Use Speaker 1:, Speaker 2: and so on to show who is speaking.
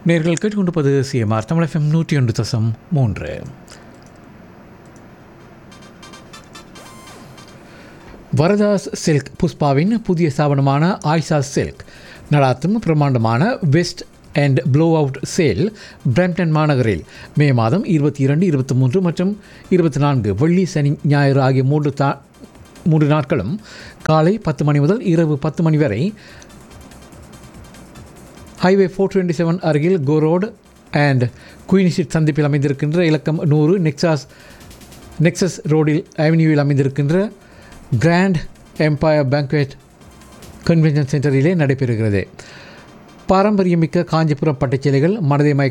Speaker 1: நேர்கள் கேட்டுக்கொண்டிருப்பது CMR Tamil FM நூற்றி ஒன்று தசம் மூன்று வரதாஸ் சில்க் புஷ்பாவின் புதிய ஸ்தாபனமான ஆயிஷா சில்க் நடாத்தும் பிரம்மாண்டமான west and blow out sale Brampton மாநகரில் மே மாதம் இருபத்தி இரண்டு இருபத்தி மூன்று மற்றும் இருபத்தி நான்கு வெள்ளி சனி ஞாயிறு ஆகிய மூன்று தா மூன்று நாட்களும் காலை பத்து மணி முதல் இரவு பத்து மணி வரை ஹைவே ஃபோர் டுவெண்ட்டி செவன் அருகில் Gore Road and Queen Street சந்திப்பில் அமைந்திருக்கின்ற இலக்கம் நூறு நெக்ஸாஸ் நெக்ஸஸ் ரோடில் அவென்யூவில் அமைந்திருக்கின்ற கிராண்ட் எம்பயர் பேங்க்வெட் கன்வென்ஷன் சென்டரிலே நடைபெறுகிறது பாரம்பரியமிக்க காஞ்சிபுரம் பட்டுச்சேலைகள் மனதை மயக்க